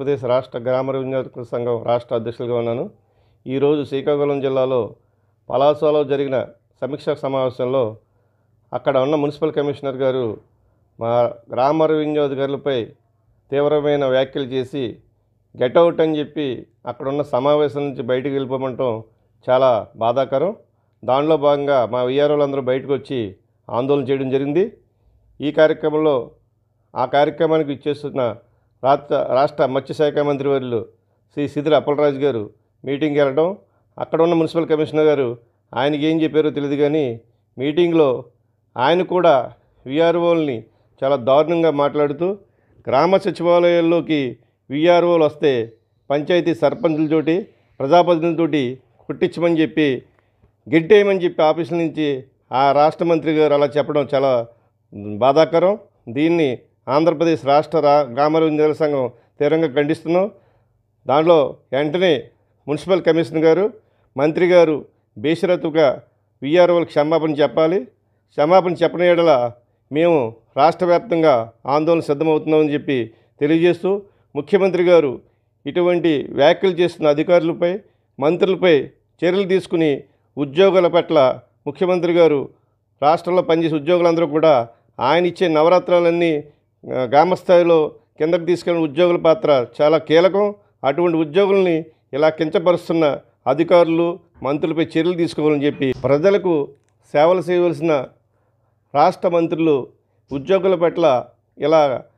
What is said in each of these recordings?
ఆంధ్రప్రదేశ్ రాష్ట్ర గ్రామ వినియోగ సంఘం రాష్ట్ర అధ్యక్షులుగా ఉన్నాను ఈరోజు శ్రీకాకుళం జిల్లాలో పలాసలో జరిగిన సమీక్షా సమావేశంలో అక్కడ ఉన్న మున్సిపల్ కమిషనర్ గారు మా గ్రామ వినియోగదారులపై తీవ్రమైన వ్యాఖ్యలు చేసి గెటౌట్ అని చెప్పి అక్కడ ఉన్న సమావేశం నుంచి బయటికి వెళ్ళిపోమంటాం చాలా బాధాకరం దానిలో భాగంగా మా విఆర్ఓలందరూ బయటకు వచ్చి ఆందోళన చేయడం జరిగింది ఈ కార్యక్రమంలో ఆ కార్యక్రమానికి ఇచ్చేస్తున్న రాష్ట్ర రాష్ట్ర మత్స్యశాఖ మంత్రి వర్యులు శ్రీ సిదిరి అప్పలరాజు గారు మీటింగ్కి వెళ్ళడం అక్కడ ఉన్న మున్సిపల్ కమిషనర్ గారు ఆయనకి ఏం చెప్పారో తెలియదు కానీ మీటింగ్లో ఆయన కూడా విఆర్ఓల్ని చాలా దారుణంగా మాట్లాడుతూ గ్రామ సచివాలయాల్లోకి విఆర్ఓలు వస్తే పంచాయతీ సర్పంచులతోటి ప్రజాప్రతినిధులతోటి కుట్టించమని చెప్పి గెట్టేయమని చెప్పి ఆఫీసుల నుంచి ఆ రాష్ట్ర మంత్రి గారు అలా చెప్పడం చాలా బాధాకరం దీన్ని ఆంధ్రప్రదేశ్ రాష్ట్ర రా గ్రామ వినియోగ సంఘం తీవ్రంగా ఖండిస్తున్నాం దాంట్లో వెంటనే మున్సిపల్ కమిషనర్ గారు మంత్రి గారు బేషరతుగా విఆర్ఓలకు క్షమాపణ చెప్పాలి క్షమాపణ చెప్పని ఎడల మేము రాష్ట్ర వ్యాప్తంగా ఆందోళన సిద్ధమవుతున్నామని చెప్పి తెలియజేస్తూ ముఖ్యమంత్రి గారు ఇటువంటి వ్యాఖ్యలు చేస్తున్న అధికారులపై మంత్రులపై చర్యలు తీసుకుని ఉద్యోగుల పట్ల ముఖ్యమంత్రి గారు రాష్ట్రంలో పనిచేసే ఉద్యోగులందరూ కూడా ఆయన ఇచ్చే నవరత్నాలన్నీ ఆ, గ్రామ స్థాయిలో కిందకు తీసుకెళ్ళిన ఉద్యోగుల పాత్ర చాలా కీలకం అటువంటి ఉద్యోగుల్ని ఇలా కించపరుస్తున్న అధికారులు మంత్రులపై చర్యలు తీసుకోవాలని చెప్పి ప్రజలకు సేవలు చేయవలసిన రాష్ట్ర మంత్రులు ఉద్యోగుల పట్ల ఇలా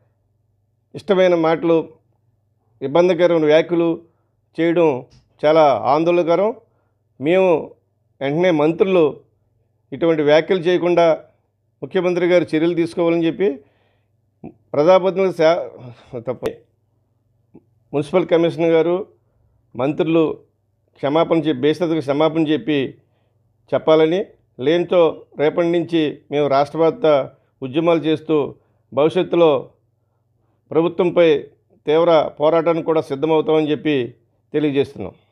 ఇష్టమైన మాటలు ఇబ్బందికరమైన వ్యాఖ్యలు చేయడం చాలా ఆందోళనకరం మేము వెంటనే మంత్రులు ఇటువంటి వ్యాఖ్యలు చేయకుండా ముఖ్యమంత్రి గారు చర్యలు తీసుకోవాలని చెప్పి ప్రజాప్రతినిధులు సే తప్ప మున్సిపల్ కమిషనర్ గారు మంత్రులు క్షమాపణ చెప్పి బేసతకు క్షమాపణ చెప్పి చెప్పాలని లేనితో రేపటి నుంచి మేము రాష్ట్రవ్యాప్త ఉద్యమాలు చేస్తూ భవిష్యత్తులో ప్రభుత్వంపై తీవ్ర పోరాటానికి కూడా సిద్ధమవుతామని చెప్పి తెలియజేస్తున్నాం